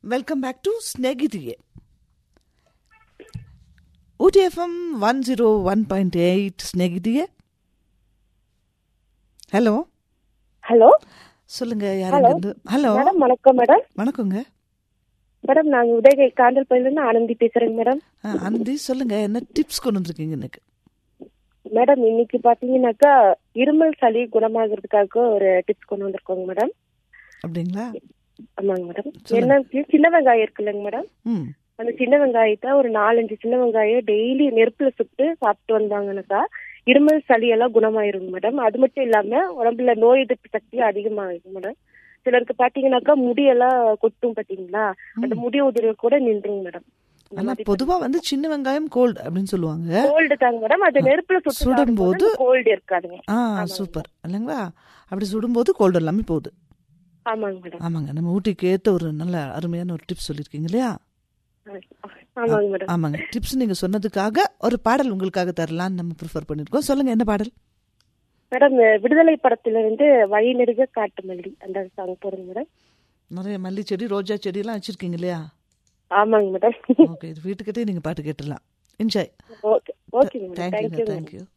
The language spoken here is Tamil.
ವೆಲ್ಕಮ್ ಬ್ಯಾಕ್ ಟು ಸ್ನೇಹಿತಿಗೆ Ooty F M one zero one point eight ಸ್ನೇಹಿತಿಗೆ ஹலோ ஹலோ சொல்லுங்க ஹலோ யாருங்க ஹலோ மேடம் வணக்கம் மேடம் வணக்கங்க மேடம் நாங்க உதகை காந்தல் பள்ளியிலிருந்து ஆனந்தி பேசுறேங்க மேடம் ஆ, அனந்தி சொல்லுங்க என்ன டிப்ஸ் கொண்டு வந்திருக்கீங்க எனக்கு மேடம் இன்னைக்கு பாத்தீங்கன்னாக்கா இருமல் சளி குணமாகிறதுக்காக ஒரு டிப்ஸ் கொண்டு வந்திருக்கோங்க மேடம் அப்படிங்களா ஆமாங்க மேடம் சொல்லுங்க. என்ன சின்ன வெங்காயம் இருக்குல்லங்க மேடம் ம் அந்த சின்ன வெங்காயத்தை ஒரு நாலஞ்சு சின்ன வெங்காயம் டெய்லி நெருப்புல சுட்டு சாப்பிட்டு வந்தாங்கன்னாக்கா இருமல் சளி எல்லாம் குணமாயிருங்க மேடம் அது மட்டும் இல்லாம உடம்புல நோய் எதிர்ப்பு சக்தி அதிகமாகும் மேடம் சிலருக்கு பாத்தீங்கன்னாக்கா முடியெல்லாம் கொட்டும் பாத்தீங்களா அந்த முடி உதிரி கூட நின்றுங்க மேடம் ஆனா பொதுவா வந்து சின்ன வெங்காயம் கோல்டு அப்படின்னு சொல்லுவாங்க கோல்டு தாங்க மேடம் அது நெருப்புல சுட்டு சுடும்போது- கோல்டு இருக்காதுங்க ஆ சூப்பர் இல்லைங்களா அப்படி சுடும்போது கோல்டு எல்லாமே போகுது ஆமாங்க மேடம் ஆமாங்க நம்ம ஊட்டிக்கு ஏத்த ஒரு நல்ல அருமையான ஒரு டிப்ஸ் சொல்லியிருக்கீங்க இல்லையா ஆமாங்க மேடம் ஆமாங்க டிப்ஸ் நீங்க சொன்னதுக்காக ஒரு பாடல் உங்களுக்காக தரலாம்னு நம்ம ப்ரிஃபர் பண்ணிருக்கோம் சொல்லுங்க என்ன பாடல் மேடம் விடுதலை படத்துல இருந்து வழி நெடுக காட்டு மல்லி அந்த சாங் போடுங்க மேடம் நிறைய மல்லி செடி ரோஜா செடி எல்லாம் வச்சிருக்கீங்க இல்லையா ஆமாங்க மேடம் ஓகே இது வீட்டுக்கிட்டே நீங்க பாட்டு கேட்டுடலாம் என்ஜாய் ஓகே ஓகே மேடம் தேங்க்யூங்க தேங்க்யூ தேங்க்யூ